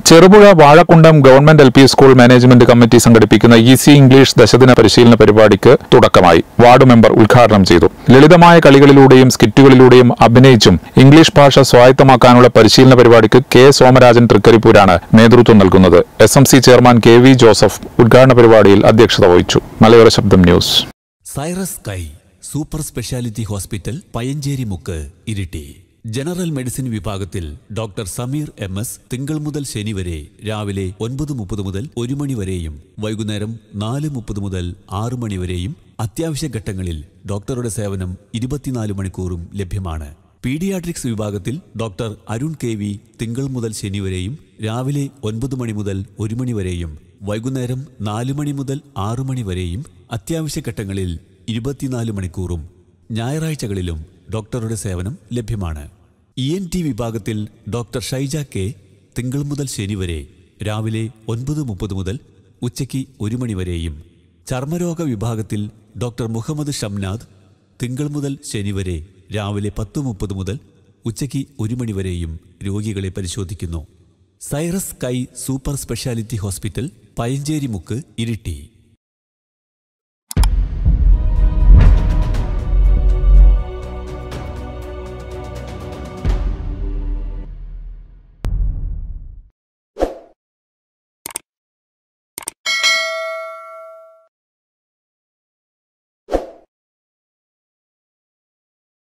Cherupuzha Vazhakkundam government L P school management committee സംഘടിപ്പിക്കുന്ന easy English ദശദിന പരിശീലന പരിപാടിക്ക് തുടക്കമായി വാർഡ് മെമ്പർ ഉദ്ഘാടനം ചെയ്തു ലളിതമായ കളികളിലൂടെയും സ്കിറ്റുകളിലൂടെയും അഭിനയിച്ചും ഇംഗ്ലീഷ് ഭാഷ സ്വായത്തമാക്കാനുള്ള പരിശീലന പരിപാടിക്ക് കെ സോമരാജൻ തൃക്കരിപ്പൂരാണ് നേതൃത്വം നൽകുന്നത് S M C chairman K V Joseph ഉദ്ഘാടന പരിപാടിയിൽ അധ്യക്ഷത വഹിച്ചു മലയോര ശബ്ദം ന്യൂസ് സൈറസ് കൈ super speciality hospital Payancheri Mukku Iritty general medicine വിഭാഗത്തിൽ ഡോക്ടർ സമീർ എം എസ് തിങ്കൾ മുതൽ ശനി വരെ രാവിലെ ഒൻപത് മുപ്പത് മുതൽ ഒരു മണി വരെയും വൈകുന്നേരം നാല് മുപ്പത് മുതൽ ആറ് മണി വരെയും അത്യാവശ്യ ഘട്ടങ്ങളിൽ ഡോക്ടറുടെ സേവനം ഇരുപത്തിനാല് മണിക്കൂറും ലഭ്യമാണ് പീഡിയാട്രിക്സ് വിഭാഗത്തിൽ ഡോക്ടർ അരുൺ കെ വി തിങ്കൾ മുതൽ ശനി വരെയും രാവിലെ ഒൻപത് മണി മുതൽ ഒരു മണി വരെയും വൈകുന്നേരം നാല് മണി മുതൽ ആറു മണി വരെയും അത്യാവശ്യ ഘട്ടങ്ങളിൽ ഇരുപത്തിനാല് മണിക്കൂറും ഞായറാഴ്ചകളിലും ഡോക്ടറുടെ സേവനം ലഭ്യമാണ് ഇ എൻ ടി വിഭാഗത്തിൽ ഡോക്ടർ ഷൈജ കെ തിങ്കൾ മുതൽ ശനി വരെ രാവിലെ ഒൻപത് മുപ്പത് മുതൽ ഉച്ചയ്ക്ക് ഒരു മണി വരെയും ചർമ്മരോഗ വിഭാഗത്തിൽ ഡോക്ടർ മുഹമ്മദ് ഷംനാദ് തിങ്കൾ മുതൽ ശനി വരെ രാവിലെ പത്ത് മുപ്പത് മുതൽ ഉച്ചയ്ക്ക് ഒരു മണി വരെയും രോഗികളെ പരിശോധിക്കുന്നു സൈറസ് കൈ super speciality hospital Payancheri Mukku Iritty